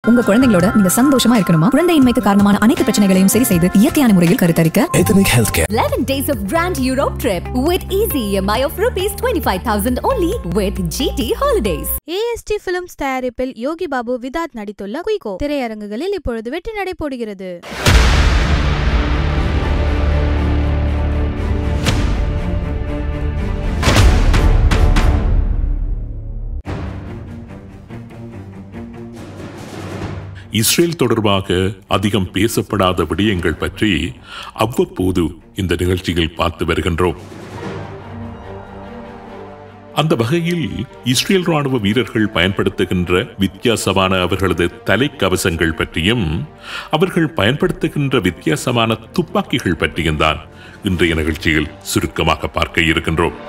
உங்க குழந்தைங்களோட நீங்க சந்தோஷமா இருக்கணுமா குழந்தையின்மைக்கு காரணமான அனைத்து பிரச்சனைகளையும் சரி செய்து இயற்கையான முறையில் கருத்தரிக்க Ethnic Healthcare. 11 days of Grand Europe trip with easy EMI of rupees 25,000 only with GT Holidays. AST films தயாரிப்பில் யோகி பாபு விதாத் நடித்துள்ள குயிகோ திரையரங்குகளில் இப்பொழுது வெற்றி நடைபோடுகிறது இஸ்ரேல் தொடர்பாக அதிகம் பேசப்படாத விடயங்கள் பற்றி அவ்வப்போது இந்த நிகழ்ச்சியில் பார்த்து வருகின்றோம் அந்த வகையில் இஸ்ரேல் ராணுவ வீரர்கள் பயன்படுத்துகின்ற வித்தியாசமான அவர்களது தலைக்கவசங்கள் பற்றியும் அவர்கள் பயன்படுத்துகின்ற வித்தியாசமான துப்பாக்கிகள் பற்றியும் தான் இன்றைய நிகழ்ச்சியில் சுருக்கமாக பார்க்க இருக்கின்றோம்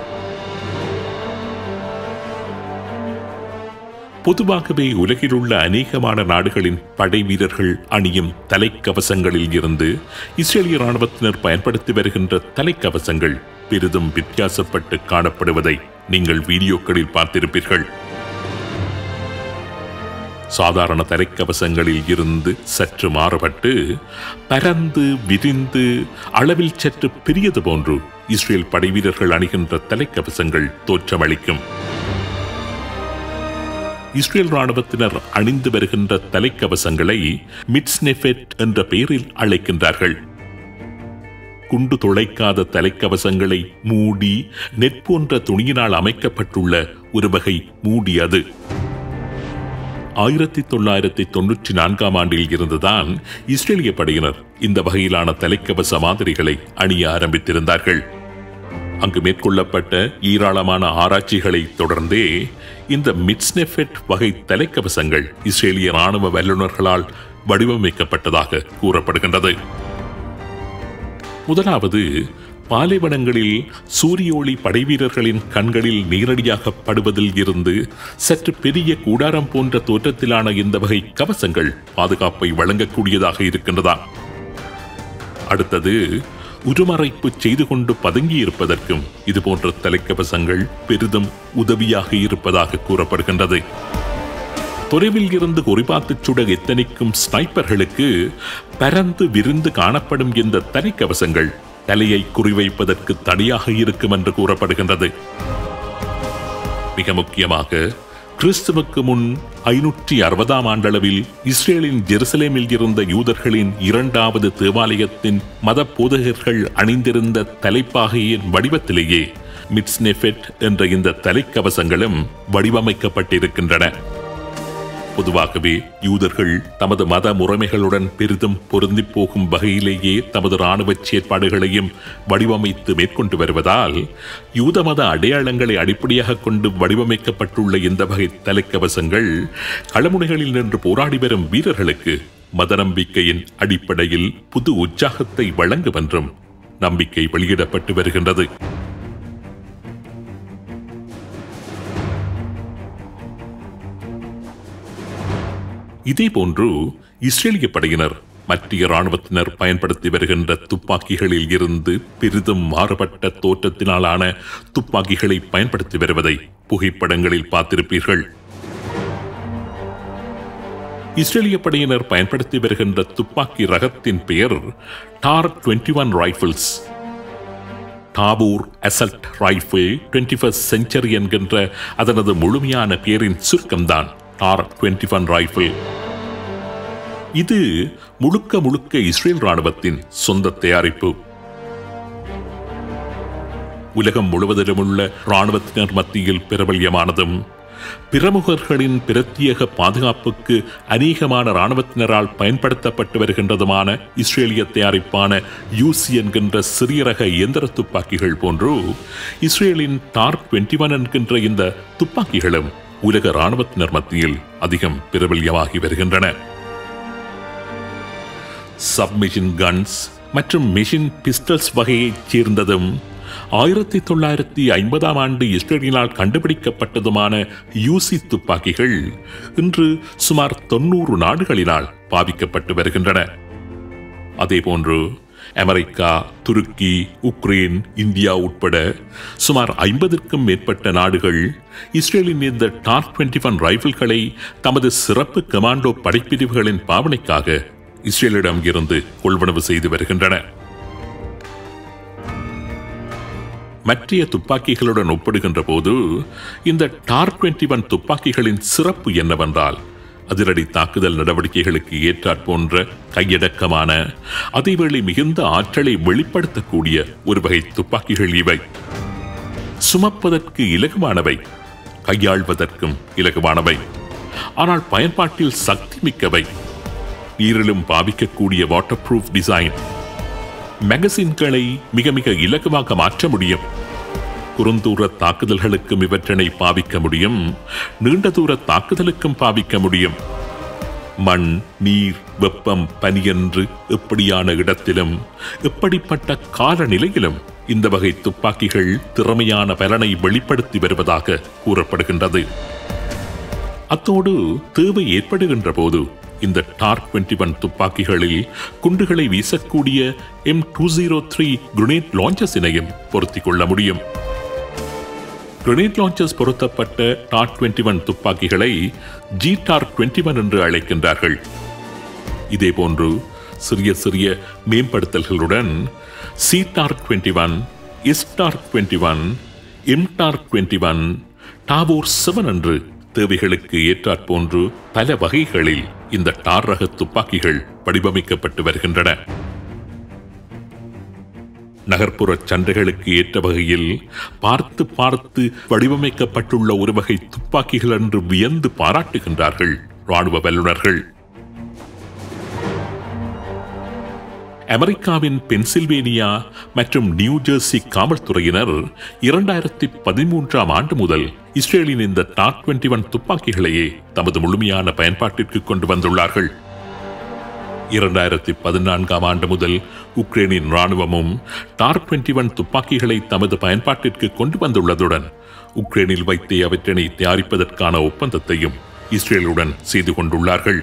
பொதுவாகவே உலகில் உள்ள அநேகமான நாடுகளின் படை வீரர்கள் அணியும் தலைக்கவசங்களில் இருந்து இஸ்ரேலிய ராணுவத்தினர் பயன்படுத்தி வருகின்ற தலைக்கவசங்கள் பெரிதும் வித்தியாசப்பட்டு காணப்படுவதை நீங்கள் வீடியோக்களில் பார்த்திருப்பீர்கள் சாதாரண தலைக்கவசங்களில் இருந்து சற்று மாறுபட்டு பரந்து விரிந்து அளவில் சற்று பெரியது போன்று இஸ்ரேல் படைவீரர்கள் அணிகின்ற தலைக்கவசங்கள் தோற்றமளிக்கும் இஸ்ரேல் ராணுவத்தினர் அணிந்து வருகின்ற தலைக்கவசங்களை மிட்ஸ்னெஃபெட் என்ற பெயரில் அழைக்கின்றார்கள் குண்டு துளைக்காத தலைக்கவசங்களை மூடி நெட் போன்ற துணியினால் அமைக்கப்பட்டுள்ள ஒரு வகை மூடி அது ஆயிரத்தி தொள்ளாயிரத்தி தொன்னூற்றி நான்காம் ஆண்டில் இருந்துதான் இஸ்ரேலிய படையினர் இந்த வகையிலான தலைக்கவச மாதிரிகளை அணிய ஆரம்பித்திருந்தார்கள் அங்கு மேற்கொள்ளப்பட்ட ஏராளமான ஆராய்ச்சிகளை தொடர்ந்தே இந்த மிட்ஸ்னெஃபெட் வகை தலைக்கவசங்கள் இஸ்ரேலிய ராணுவ வல்லுநர்களால் வடிவமைக்கப்பட்டதாக கூறப்படுகின்றது முதலாவது பாலைவனங்களில் சூரிய ஒளி படைவீரர்களின் கண்களில் நேரடியாக படுவதில் இருந்து சற்று பெரிய கூடாரம் போன்ற தோற்றத்திலான இந்த வகை கவசங்கள் பாதுகாப்பை வழங்கக்கூடியதாக இருக்கின்றதா அடுத்தது உருமறைப்பு செய்து கொண்டு பதுங்கி இருப்பதற்கும் இதுபோன்ற தலைக்கவசங்கள் பெரிதும் உதவியாக இருப்பதாக கூறப்படுகின்றது தொலைவில் இருந்து குறிபார்த்து சுட எத்தனைக்கும் ஸ்னைப்பர்களுக்கு பரந்து விரிந்து காணப்படும் இந்த தலைக்கவசங்கள் தலையை குறிவைப்பதற்கு தடையாக இருக்கும் என்று கூறப்படுகின்றது மிக முக்கியமாக கிறிஸ்துவுக்கு முன் ஐநூற்றி அறுபதாம் ஆண்டளவில் இஸ்ரேலின் ஜெருசலேமில் இருந்த யூதர்களின் இரண்டாவது தேவாலயத்தின் மத போதகர்கள் அணிந்திருந்த தலைப்பாகையின் வடிவத்திலேயே மிட்ஸ்னெஃபெட் என்ற இந்த தலைக்கவசங்களும் வடிவமைக்கப்பட்டிருக்கின்றன பொதுவாகவே யூதர்கள் தமது மத முறைமைகளுடன் பெரிதும் பொருந்தி போகும் வகையிலேயே தமது இராணுவ செயற்பாடுகளையும் வடிவமைத்து மேற்கொண்டு வருவதால் யூத மத அடையாளங்களை அடிப்படையாக கொண்டு வடிவமைக்கப்பட்டுள்ள இந்த வகை தலைக்கவசங்கள் களமுனைகளில் நின்று போராடி வரும் வீரர்களுக்கு மத நம்பிக்கையின் அடிப்படையில் புது உற்சாகத்தை வழங்கும் என்றும் நம்பிக்கை வெளியிடப்பட்டு வருகின்றது இதேபோன்று இஸ்ரேலிய படையினர் மத்திய ராணுவத்தினர் பயன்படுத்தி வருகின்ற துப்பாக்கிகளில் இருந்து பெரிதும் மாறுபட்ட தோற்றத்தினாலான துப்பாக்கிகளை பயன்படுத்தி வருவதை புகைப்படங்களில் பார்த்திருப்பீர்கள் இஸ்ரேலிய படையினர் பயன்படுத்தி வருகின்ற துப்பாக்கி ரகத்தின் பெயர் TAR twenty one rifles Tavor assault rifle twenty first century என்கின்ற அதனது முழுமையான பெயரின் சுருக்கம்தான் டார் டுவெண்ட்டி ஒன் ரைஃபிள் இது முழுக்க முழுக்க இஸ்ரேல் ராணுவத்தின் சொந்த தயாரிப்பு உலகம் முழுவதிலுமுள்ள ராணுவத்தினர் மத்தியில் பிரபல்யமானதும் பிரமுகர்களின் பிரத்யேக பாதுகாப்புக்கு அநேகமான ராணுவத்தினரால் பயன்படுத்தப்பட்டு வருகின்றதுமான இஸ்ரேலிய தயாரிப்பான யூசி என்கின்ற சிறிய ரக இயந்திர துப்பாக்கிகள் போன்று இஸ்ரேலின் டார்க் டுவெண்ட்டி ஒன் என்கின்ற இந்த துப்பாக்கிகளும் உலக ராணுவத்தினர் மத்தியில் அதிகம் பிரபல்யமாகி வருகின்றன சப்மிஷின் கன்ஸ் மற்றும் மிஷின் பிஸ்டல்ஸ் வகையைச் சேர்ந்ததும் ஆயிரத்தி தொள்ளாயிரத்தி ஐம்பதாம் ஆண்டு இஸ்ரேலினால் கண்டுபிடிக்கப்பட்டதுமான யூசி துப்பாக்கிகள் இன்று சுமார் தொன்னூறு நாடுகளினால் பாவிக்கப்பட்டு வருகின்றன அதேபோன்று அமெரிக்கா துருக்கி உக்ரைன் இந்தியா உட்பட சுமார் ஐம்பதுக்கும் மேற்பட்ட நாடுகள் இஸ்ரேலின் இந்த டார் டுவெண்டி ஒன் ரைபிள்களை தமது சிறப்பு கமாண்டோ படைப்பிரிவுகளின் பாவனைக்காக இஸ்ரேலிடம் இருந்து கொள்வனவு செய்து வருகின்றன மற்றைய துப்பாக்கிகளுடன் ஒப்பிடுகின்ற போது இந்த டார் டுவெண்டி ஒன் துப்பாக்கிகளின் சிறப்பு என்னவென்றால் அதிரடி தாக்குதல் நடவடிக்கைகளுக்கு ஏற்றாற் போன்ற கையடக்கமான அதேவேளை மிகுந்த ஆற்றலை வெளிப்படுத்தக்கூடிய ஒரு வகை துப்பாக்கிகள் இவை சுமப்பதற்கு இலகுவானவை கையாள்வதற்கும் இலகுவானவை ஆனால் பயன்பாட்டில் சக்தி மிக்கவை நீரிலும் பாவிக்கக்கூடிய வாட்டர் ப்ரூஃப் டிசைன் மேகசின்களை மிக மிக இலகுவாக மாற்ற முடியும் குறுந்தூர தாக்குதல்களுக்கும் இவற்றினை பாவிக்க முடியும் நீண்ட தூர தாக்குதலுக்கும் பாவிக்க முடியும் மண் நீர் வெப்பம் பனி என்று எப்படியான இடத்திலும் எப்படிப்பட்ட காலநிலையிலும் இந்த வகை துப்பாக்கிகள் திறமையான பலனை வெளிப்படுத்தி வருவதாக கூறப்படுகின்றது அத்தோடு தேவை ஏற்படுகின்ற போது இந்த டார்க் டுவெண்டி ஒன் துப்பாக்கிகளில் குண்டுகளை வீசக்கூடிய M two zero three grenade லான்ச்சஸினையும் பொருத்திக் கொள்ள முடியும் கிரனேட் லான்ச்சர்ஸ் பொருத்தப்பட்ட டார் டுவெண்டி ஒன் துப்பாக்கிகளை ஜி டார் டுவெண்டி ஒன் என்று அழைக்கின்றார்கள் இதேபோன்று சிறிய சிறிய மேம்படுத்தல்களுடன் C TAR twenty one S TAR twenty one M TAR twenty one Tavor seven என்று தேவைகளுக்கு ஏற்றாற் போன்று பல வகைகளில் இந்த டார் ரக துப்பாக்கிகள் வடிவமைக்கப்பட்டு வருகின்றன நகர்ப்புற சண்டைகளுக்கு ஏற்ற வகையில் பார்த்து பார்த்து வடிவமைக்கப்பட்டுள்ள ஒரு வகை துப்பாக்கிகள் என்று வியந்து பாராட்டுகின்றார்கள் ராணுவ வல்லுநர்கள் அமெரிக்காவின் பென்சில்வேனியா மற்றும் நியூ ஜெர்சி காவல்துறையினர் இரண்டாயிரத்தி பதிமூன்றாம் ஆண்டு முதல் இஸ்ரேலின் இந்த டாக் டுவெண்டி ஒன் துப்பாக்கிகளையே தமது முழுமையான பயன்பாட்டிற்கு கொண்டு வந்துள்ளார்கள் இரண்டாயிரத்தி பதினான்காம் ஆண்டு முதல் உக்ரைனின் ராணுவமும் டார் டுவெண்டி ஒன் துப்பாக்கிகளை தமது பயன்பாட்டிற்கு கொண்டு வந்துள்ளதுடன் உக்ரைனில் வைத்தே அவற்றினை தயாரிப்பதற்கான ஒப்பந்தத்தையும் இஸ்ரேலுடன் செய்து கொண்டுள்ளார்கள்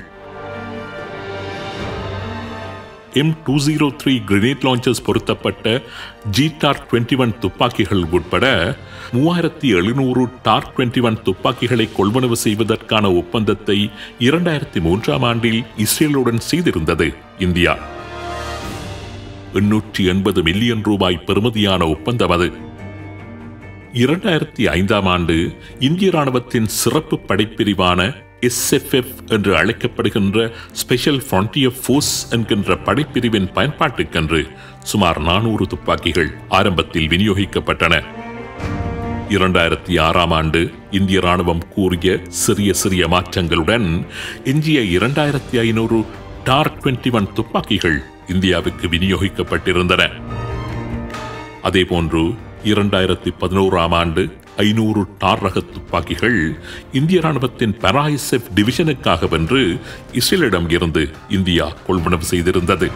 M two zero three grenade launchers பொருத்தப்பட்ட ஜி டார் டுவெண்டி ஒன் துப்பாக்கிகள் உட்பட மூவாயிரத்தி எழுநூறு டார் டுவெண்டி ஒன் துப்பாக்கிகளை கொள்வனவு செய்வதற்கான ஒப்பந்தத்தை இரண்டாயிரத்தி மூன்றாம் ஆண்டில் இஸ்ரேலுடன் செய்திருந்தது இந்தியா எண்ணூற்றி எண்பது மில்லியன் ரூபாய் பெறுமதியான ஒப்பந்தம் அது இரண்டாயிரத்தி ஐந்தாம் ஆண்டு இந்திய ராணுவத்தின் சிறப்பு படைப்பிரிவான எஸ்எஃப்எஃப் என்று அழைக்கப்படுகின்ற ஸ்பெஷல் ஃப்ரான்டியர் ஃபோர்ஸ் என்கின்ற படைப்பிரிவின் பயன்பாட்டுக்கென்று சுமார் நானூறு துப்பாக்கிகள் ஆரம்பத்தில் விநியோகிக்கப்பட்டன இரண்டாயிரத்தி ஆறாம் ஆண்டு இந்திய ராணுவம் கூறிய சிறிய சிறிய மாற்றங்களுடன் எஞ்சிய இரண்டாயிரத்தி ஐநூறு டார் டுவெண்டி ஒன் துப்பாக்கிகள் இந்தியாவுக்கு விநியோகிக்கப்பட்டிருந்தன அதேபோன்று இரண்டாயிரத்தி பதினோராம் ஆண்டு ஐநூறு டார் ரக துப்பாக்கிகள் இந்திய ராணுவத்தின் பராய்செஃப் டிவிஷனுக்காக வென்று இஸ்ரேலிடம் இருந்து இந்தியா கொள்வனவு செய்திருந்தது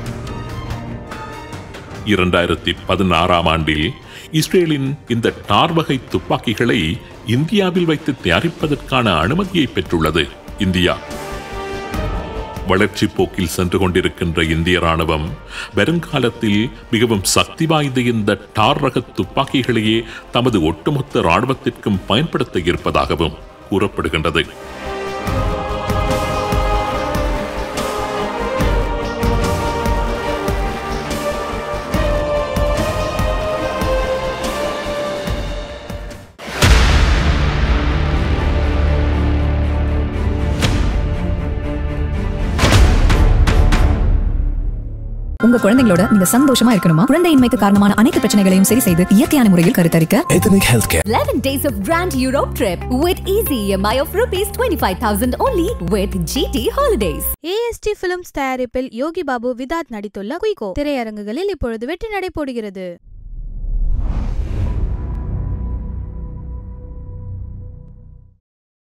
இரண்டாயிரத்தி பதினாறாம் ஆண்டில் இஸ்ரேலின் இந்த டார் வகை துப்பாக்கிகளை இந்தியாவில் வைத்து தயாரிப்பதற்கான அனுமதியை பெற்றுள்ளது இந்தியா வளர்ச்சி போக்கில் சென்று கொண்டிருக்கின்ற இந்திய ராணுவம் வருங்காலத்தில் மிகவும் சக்தி வாய்ந்த இந்த டார் ரக துப்பாக்கிகளையே தமது ஒட்டுமொத்த ராணுவத்திற்கும் பயன்படுத்த இருப்பதாகவும் கூறப்படுகின்றது உங்க குழந்தைங்களோட நீங்க சந்தோஷமா இருக்கணுமா குழந்தையின்மைக்கு காரணமான அனைத்து பிரச்சனைகளையும் சரி செய்து இயற்கையான முறையில் கருத்தரிக்க Ethnic Healthcare. 11 days of grand Europe trip with easy EMI of rupees 25,000 only with GT Holidays. AST films தயாரிப்பில் யோகி பாபு விதாத் நடித்துள்ள குயிகோ திரையரங்குகளில் இப்பொழுது வெற்றி நடை போடுகிறது